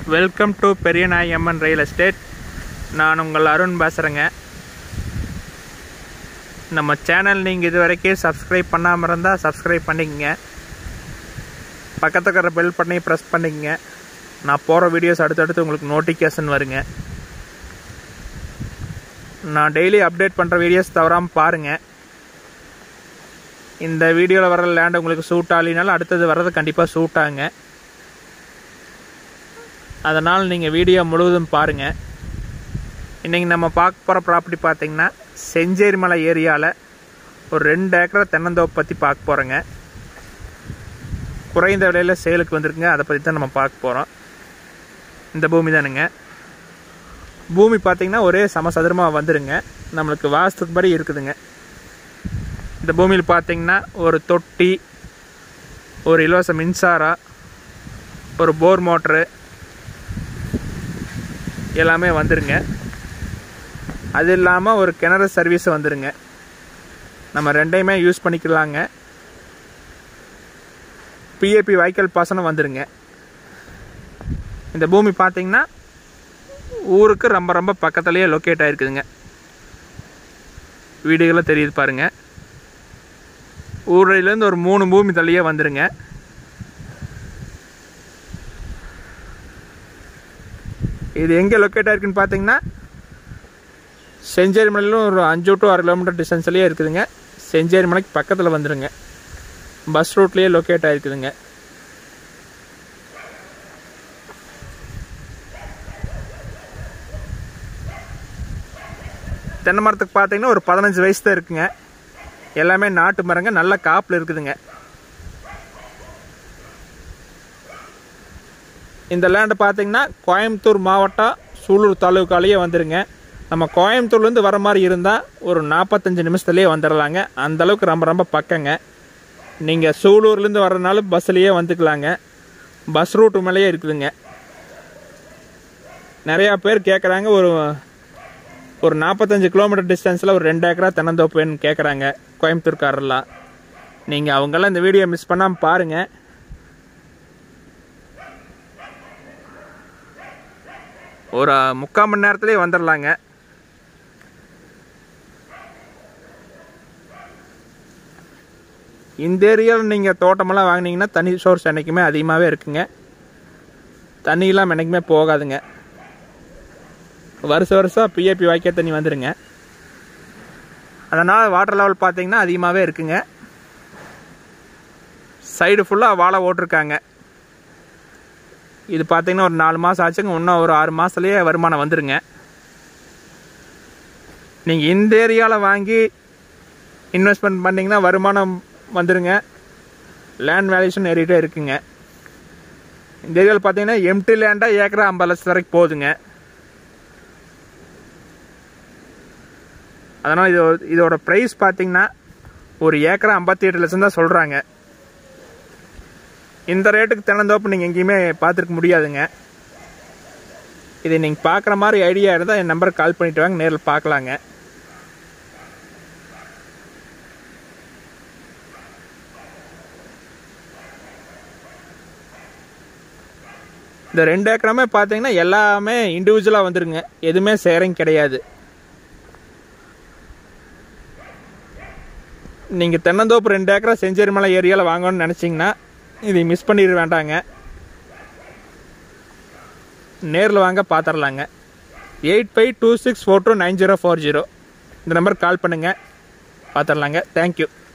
welcome to Periyanayamman real estate நான் உங்கள் அருண் பேசுகிறேங்க நம்ம சேனல் நீங்கள் இது வரைக்கும் சப்ஸ்கிரைப் பண்ணாமல் இருந்தால் சப்ஸ்கிரைப் பண்ணிக்கங்க பக்கத்துல இருக்கிற பெல் பண்ணி ப்ரெஸ் பண்ணிக்கங்க நான் போகிற வீடியோஸ் அடுத்தடுத்து உங்களுக்கு நோட்டிஃபிகேஷன் வருங்க நான் டெய்லி அப்டேட் பண்ணுற வீடியோஸ் தவறாமல் பாருங்கள் இந்த வீடியோவில் வர லேண்ட் உங்களுக்கு சூட் ஆகலினாலும் அடுத்தது வர்றது கண்டிப்பாக சூட் ஆகுங்க அதனால் நீங்கள் வீடியோ முழுவதும் பாருங்கள் இன்றைக்கி நம்ம பார்க்க போகிற ப்ராப்பர்ட்டி பார்த்தீங்கன்னா செஞ்சேரி மலை ஏரியாவில் ஒரு ரெண்டு ஏக்கரை தென்னந்தோப்பு பற்றி பார்க்க போகிறோங்க குறைந்த விலையில் சேலுக்கு வந்திருக்குங்க அதை பற்றி தான் நம்ம பார்க்க போகிறோம் இந்த பூமி தானுங்க பூமி பார்த்தீங்கன்னா ஒரே சமசதுரமாக வந்துருங்க நம்மளுக்கு வாஸ்துக்கு படி இருக்குதுங்க இந்த பூமியில் பார்த்தீங்கன்னா ஒரு தொட்டி ஒரு இலவச மின்சாரம் ஒரு போர் மோட்ரு எல்லாமே வந்துருங்க அது இல்லாமல் ஒரு கிணறு சர்வீஸ் வந்துருங்க நம்ம ரெண்டையுமே யூஸ் பண்ணிக்கலாங்க பிஏபி வாய்க்கால் பாசனம் வந்துருங்க இந்த பூமி பார்த்தீங்கன்னா ஊருக்கு ரொம்ப ரொம்ப பக்கத்துலேயே லொக்கேட் ஆகிருக்குதுங்க வீடுகளும் தெரியுது பாருங்க ஊரிலேருந்து ஒரு மூணு பூமி தள்ளியே வந்துருங்க இது எங்கே லொக்கேட் ஆயிருக்குன்னு பார்த்தீங்கன்னா செஞ்சேரி மலையிலும் ஒரு அஞ்சு டு ஆறு கிலோமீட்டர் டிஸ்டன்ஸ்லேயே இருக்குதுங்க செஞ்சேரி மலைக்கு பக்கத்தில் வந்துடுங்க பஸ் ரூட்லேயே லொக்கேட் ஆகிருக்குதுங்க தென்னை மரத்துக்கு பார்த்தீங்கன்னா ஒரு பதினஞ்சு வயசு தான் இருக்குங்க எல்லாமே நாட்டு மரங்க நல்ல காப்பில் இருக்குதுங்க இந்த லேண்டு பார்த்தீங்கன்னா கோயம்புத்தூர் மாவட்டம் சூலூர் தாலுக்காலேயே வந்துருங்க நம்ம கோயம்புத்தூர்லேருந்து வர மாதிரி இருந்தால் ஒரு நாற்பத்தஞ்சு நிமிஷத்துலேயே வந்துடலாங்க அந்த அளவுக்கு ரொம்ப ரொம்ப பக்கங்க நீங்கள் சூலூர்லேருந்து வரனாலும் பஸ்ஸுலேயே வந்துக்கலாங்க பஸ் ரூட்டு மேலேயே இருக்குதுங்க நிறையா பேர் கேட்குறாங்க ஒரு ஒரு நாற்பத்தஞ்சு கிலோமீட்டர் டிஸ்டன்ஸில் ஒரு ரெண்டு ஏக்கரா தென்னந்தோப்புன்னு கேட்குறாங்க கோயம்புத்தூர்காரெல்லாம் நீங்கள் அவங்கெல்லாம் இந்த வீடியோ மிஸ் பண்ணாமல் பாருங்கள் ஒரு முக்கால் மணி நேரத்துலேயே வந்துடலாங்க இந்த ஏரியாவில் நீங்கள் தோட்டமெல்லாம் வாங்கினீங்கன்னா தண்ணி சோர்ஸ் என்றைக்குமே அதிகமாகவே இருக்குங்க தண்ணியெல்லாம் என்றைக்குமே போகாதுங்க வருஷ வருஷம் பிஏபி வாய்க்கால் தண்ணி வந்துடுங்க அதனால் வாட்டர் லெவல் பார்த்தீங்கன்னா அதிகமாகவே இருக்குங்க சைடு ஃபுல்லாக வாழை ஓட்டிருக்காங்க இது பார்த்தீங்கன்னா ஒரு நாலு மாதம் ஆச்சுங்க இன்னும் ஒரு ஆறு மாதத்துலேயே வருமானம் வந்துருங்க நீங்கள் இந்த ஏரியாவில் வாங்கி இன்வெஸ்ட்மெண்ட் பண்ணிங்கன்னா வருமானம் வந்துருங்க லேண்ட் வேல்யூஷன் ஏறிட்டே இருக்குங்க இந்த ஏரியாவில் பார்த்தீங்கன்னா எம்டி லேண்டாக ஏக்கரா ஐம்பது லட்சம் வரைக்கும் போகுதுங்க அதனால் இது இதோட ப்ரைஸ் பார்த்தீங்கன்னா ஒரு ஏக்கரா ஐம்பத்தி எட்டு லட்சம் தான் சொல்கிறாங்க இந்த ரேட்டுக்கு தென்னந்தோப்பு நீங்கள் எங்கேயுமே பார்த்துருக்க முடியாதுங்க இதை நீங்கள் பார்க்குற மாதிரி ஐடியா இருந்தால் என் நம்பருக்கு கால் பண்ணிட்டு வாங்க நேரில் பார்க்கலாங்க இந்த ரெண்டு ஏக்கரமே பார்த்தீங்கன்னா எல்லாமே இண்டிவிஜுவலாக வந்துருங்க எதுவுமே சேரிங் கிடையாது நீங்கள் தென்னந்தோப்பு ரெண்டு ஏக்கரா செஞ்சேரி மலை ஏரியாவில் வாங்கணும்னு நினச்சிங்கன்னா இதை மிஸ் பண்ணிட வேண்டாங்க நேரில் வாங்க பார்த்துடலாங்க eight five two six four two nine zero four zero இந்த நம்பருக்கு கால் பண்ணுங்கள் பார்த்துடலாங்க தேங்க்யூ